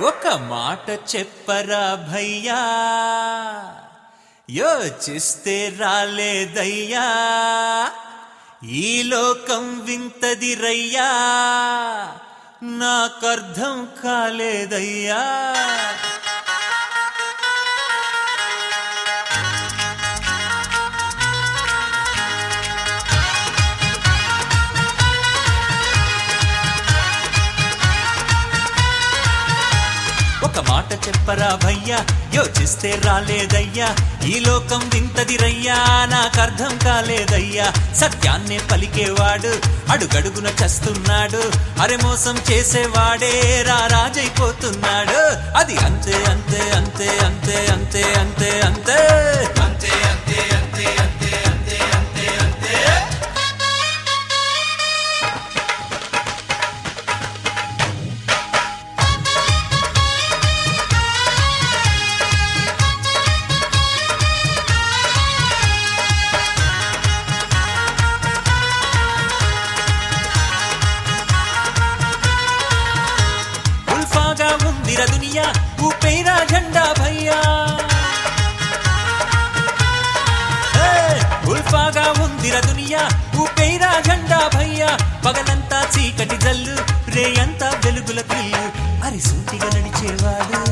ఒక మాట చెప్పరా భయ్యా యోచిస్తే రాలేదయ్యా ఈ లోకం వింతది రయ్యా నాకర్థం కాలేదయ్యా ఒక మాట చెప్పరా భయ్యా యోచిస్తే రాలేదయ్యా ఈ లోకం వింతది రయ్యా నాకర్థం కాలేదయ్యా సత్యాన్నే పలికేవాడు అడుగడుగున చస్తున్నాడు అరె మోసం చేసేవాడే రారాజైపోతున్నాడు అది అంతే అంతే అంతే అంతే అంతే అంతే అంతే అంతే అంతే అంతే అంతే అంతే అంతే అంతే ఉల్ఫాగా ఉందిర దునియా ఊపేరా జెండా భయ్యా ఏ, ఉల్ఫాగా ఉందిర దునియా ఊపేరా జెండా భయ్యా పగలంతా చీకటి జల్లు రేయంతా వెలుగుల పిల్లు అరి సూటిగా నడిచేవాడు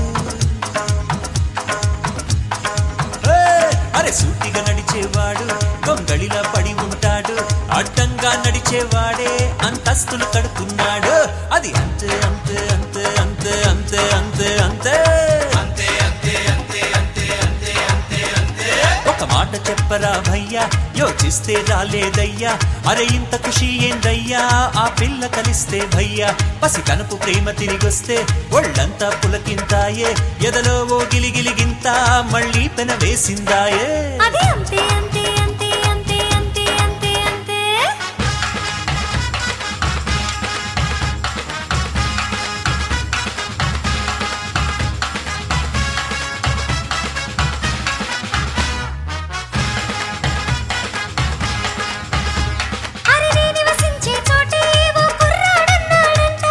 ఏ, అరే సూటిగా నడిచేవాడు గొంగళిలా పడి ఉంటాడు అడ్డంగా నడిచేవాడే అంతస్తులు కడుతున్నాడు అది అంతే అంతే అంతే అంతే అంతే అంతే అంతే అంతే అంతే అంతే అంతే అంతే అంతే అంతే ఒక మాట చెప్పరా భయ్యా యోచిస్తే రాలేదయ్యా అరే ఇంత ఖుషి ఏందయ్యా ఆ పిల్ల కలిస్తే భయ్యా పసి కనుపు ప్రేమ తిరిగొస్తే ఒళ్ళంతా పులకింతాయే ఎదలో ఓ గిలిగిలిగింత మళ్ళీ పెన వేసిందాయే అదే అంతే అంతే అంతే అంతే అంతే అంతే అంతే అరే నీ నివసించే చోటే ఓ కుర్రాడన్నాడంట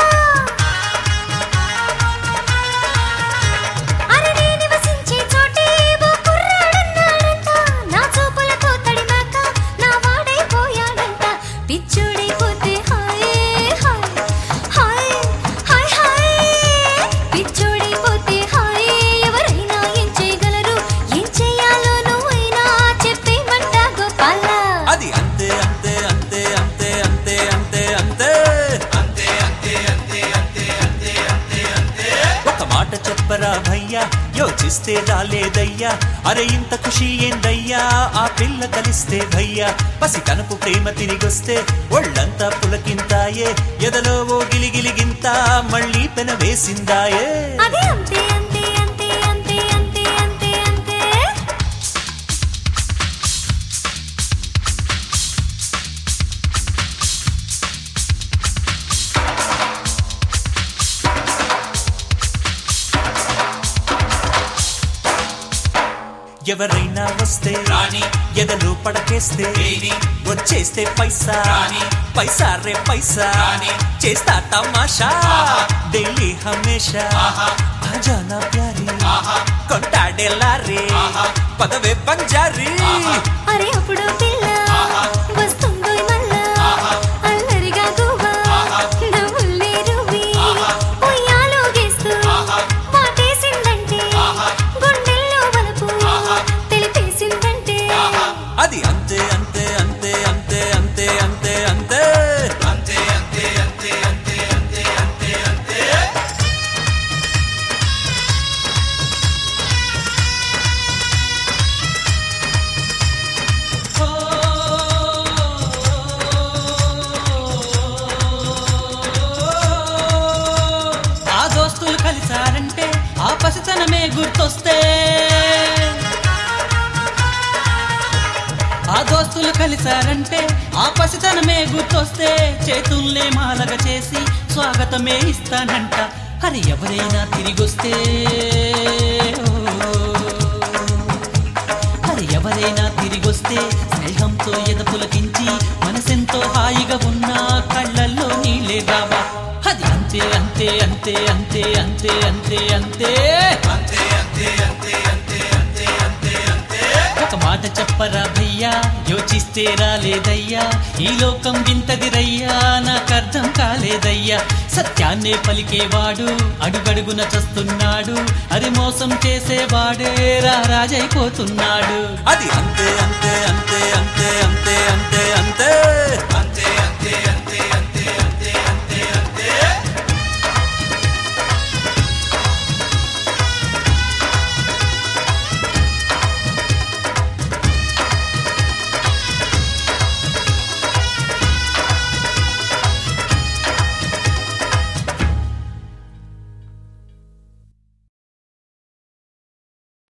అరే నీ నివసించే చోటే ఓ కుర్రాడన్నాడంట నా చూపులతో తడిమాక నా వాడైపోయాడంట పిచ్చోడైపోతే హాయ్ హాయ్ హాయ్ హాయ్ హాయ్ పిచ్చోడైపోతే హాయ్ ఎవరైనా ఏం చేయగలరు ఏం చేయాలో నువ్వైనా చెప్పేమంట గోపాల అది అంతే అంతే అంతే అంతే అంతే అంతే అంతే అంతే అంతే అంతే అంతే అంతే అంతే అంతే ఒక మాట చెప్పరా భయ్యా యోచిస్తే రాలేదయ్యా అరే ఇంత ఖుషి ఏందయ్యా ఆ పిల్ల కలిస్తే భయ్యా పసి కనుపు ప్రేమ తిరిగొస్తే ఒళ్ళంతా పులకింతాయే ఎదలో ఓ గిలిగిలిగింత మళ్ళీ పెన వేసిందాయే అదే అంతే అంతే అంతే అంతే అంతే అంతే అంతే ఎవరైనా వస్తే రాణి ఎదలో పడకేస్తే ఏది వచ్చేస్తే పైసా రాణి పైసా రే పైసా రాణి చేస్తా తమాషా ఆహా. డైలీ హమేషా ఆహా. ఆజా నా ప్యారీ ఆహా. కొంటాడే లారీ ఆహా. పదవే బంజారీ ఆహా. అరే అప్పుడు పిల్ల ఆహా. వస్తుందో మళ్ళా ఆహా. అల్లరిగా గువ్వా ఆహా. నవ్వుల్ని రువ్వి ఆహా. ఉయ్యాలో గీస్తూ ఆహా. వాటేసిందంటే ఆహా. గుండెల్లో వలపు ఆహా. తెలిపేసిందంటే ఆహా. అది అంతే అంతే అంతే అంతే అంతే అంతే అంతే అంతే అంతే అంతే అంతే అంతే అంతే అంతే ఆ దోస్తులు కలిసారంటే ఆ పసితనమే గుర్తొస్తే ఆ దోస్తులు కలిసారంటే ఆ పసితనమే గుర్తొస్తే చేతుల్నే మాలగ చేసి స్వాగతమే ఇస్తానంట అని ఎవరైనా తిరిగొస్తే ఓ, మరి ఎవరైనా తిరిగొస్తే స్నేహంతో ఎదపులకించి మనసెంతో హాయిగా ఉన్నా కళ్ళల్లో నీళ్ళే రావా అది అంతే అంతే అంతే అంతే అంతే అంతే అంతే అంతే అంతే అంతే అంతే అంతే అంతే అంతే అంతే ఒక మాట చెప్పరా భయ్యా యోచిస్తే రాలేదయ్యా ఈ లోకం వింతదిరయ్యా నాకు అర్థం కాలేదయ్యా సత్యాన్నే పలికేవాడు అడుగడుగున చస్తున్నాడు అది మోసం చేసేవాడే రా రాజైపోతున్నాడు అది అంతే అంతే అంతే అంతే అంతే అంతే అంతే అంతే అంతే అంతే